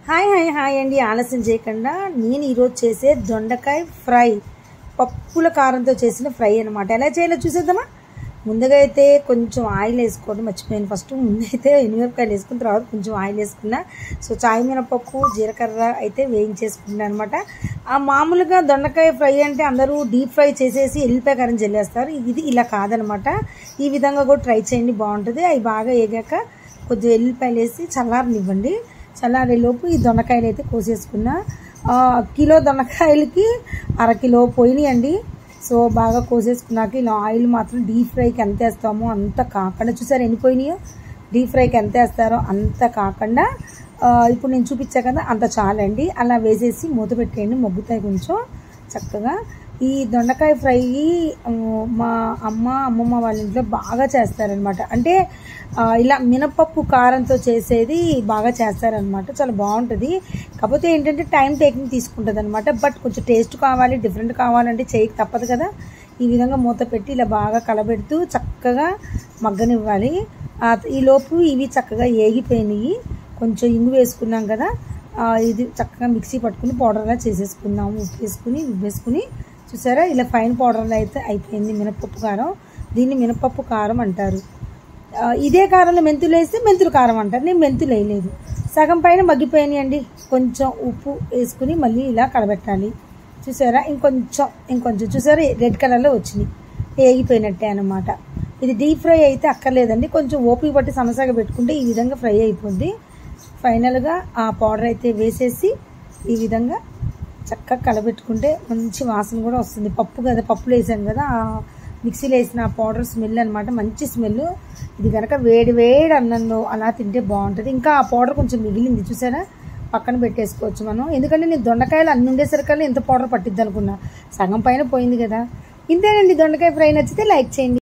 hi hi hi అండి ఆలస్యం చేయకుండా నేను ఈరోజు చేసే దొండకాయ ఫ్రై పప్పుల కారంతో చేసిన ఫ్రై అనమాట ఎలా చేయాలో చూసేద్దామా ముందుగా అయితే కొంచెం ఆయిల్ వేసుకోవడం మర్చిపోయాను ఫస్ట్ ముందైతే ఎనిమిరపకాయలు వేసుకున్న తర్వాత కొంచెం ఆయిల్ వేసుకున్నా సో చాయ్ మినపప్పు జీలకర్ర అయితే వేయించేసుకున్నాను అనమాట ఆ మామూలుగా దొండకాయ ఫ్రై అంటే అందరూ డీప్ ఫ్రై చేసేసి ఎల్లిపాయ కారం జల్లేస్తారు ఇది ఇలా కాదనమాట ఈ విధంగా కూడా ట్రై చేయండి బాగుంటుంది అవి బాగా వేగాక కొద్దిగా ఎల్లిపాయలు వేసి చల్లారనివ్వండి చల్లారేలోపు ఈ దొండకాయలు అయితే కోసేసుకున్నా ఆ, కిలో దొండకాయలకి అరకిలో పోయినాయండి సో బాగా కోసేసుకున్నాక ఇలా ఆయిల్ మాత్రం డీప్ ఫ్రైకి ఎంత వేస్తామో అంత కాకుండా చూసారు ఎన్ని పోయినాయో డీప్ ఫ్రైకి ఎంత వేస్తారో అంత కాకుండా ఆ, ఇప్పుడు నేను చూపించా కదా అంత చాలండి అలా వేసేసి మూత పెట్టేయండి మొగ్గుతాయి కొంచెం చక్కగా ఈ దొండకాయ ఫ్రై ఆ, మా అమ్మ అమ్మమ్మ వాళ్ళ ఇంట్లో బాగా చేస్తారనమాట అంటే ఆ, ఇలా మినపప్పు కారంతో చేసేది బాగా చేస్తారనమాట చాలా బాగుంటుంది కాకపోతే ఏంటంటే టైం టేకింగ్ తీసుకుంటుంది అనమాట బట్ కొంచెం టేస్ట్ కావాలి డిఫరెంట్ కావాలంటే చేయక తప్పదు కదా ఈ విధంగా మూత పెట్టి ఇలా బాగా కలబెడుతూ చక్కగా మగ్గనివ్వాలి ఆ, ఈ లోపు ఇవి చక్కగా ఏగిపోయినాయి కొంచెం ఇంగు వేసుకున్నాం కదా ఆ, ఇది చక్కగా మిక్సీ పట్టుకుని పౌడర్లా చేసేసుకున్నాము ఉప్పు వేసుకుని ఉప్పు వేసుకుని చూసారా ఇలా ఫైన్ పౌడర్లో అయితే అయిపోయింది మినపప్పు కారం దీన్ని మినపప్పు కారం అంటారు ఆ, ఇదే కారంలో మెంతులు వేస్తే మెంతులు కారం అంటారు నేను మెంతులు వేయలేదు సగం పైన మగ్గిపోయినాయండి కొంచెం ఉప్పు వేసుకుని మళ్ళీ ఇలా కలబెట్టాలి చూసారా ఇంకొంచెం ఇంకొంచెం చూసారా రెడ్ కలర్లో వచ్చినాయి వేగిపోయినట్టే అనమాట ఇది డీప్ ఫ్రై అయితే అక్కర్లేదండి కొంచెం ఓపిక పట్టి సమస్యగా పెట్టుకుంటే ఈ విధంగా ఫ్రై అయిపోద్ది ఫైనల్గా ఆ పౌడర్ అయితే వేసేసి ఈ విధంగా చక్కగా కలబెట్టుకుంటే మంచి వాసన కూడా వస్తుంది పప్పు కదా పప్పులు వేసాను కదా ఆ మిక్సీలో వేసిన ఆ పౌడర్ స్మెల్ అనమాట మంచి స్మెల్ ఇది కనుక వేడి వేడి అన్నంలో అలా తింటే బాగుంటుంది ఇంకా ఆ పౌడర్ కొంచెం మిగిలింది చూసారా పక్కన పెట్టేసుకోవచ్చు మనం ఎందుకంటే నేను దొండకాయలు అన్ని ఉండేసరికల్లా ఎంత పౌడర్ పట్టిద్ది అనుకున్నా సగం పైన పోయింది కదా ఇంతేనండి దొండకాయ ఫ్రై నచ్చితే లైక్ చేయండి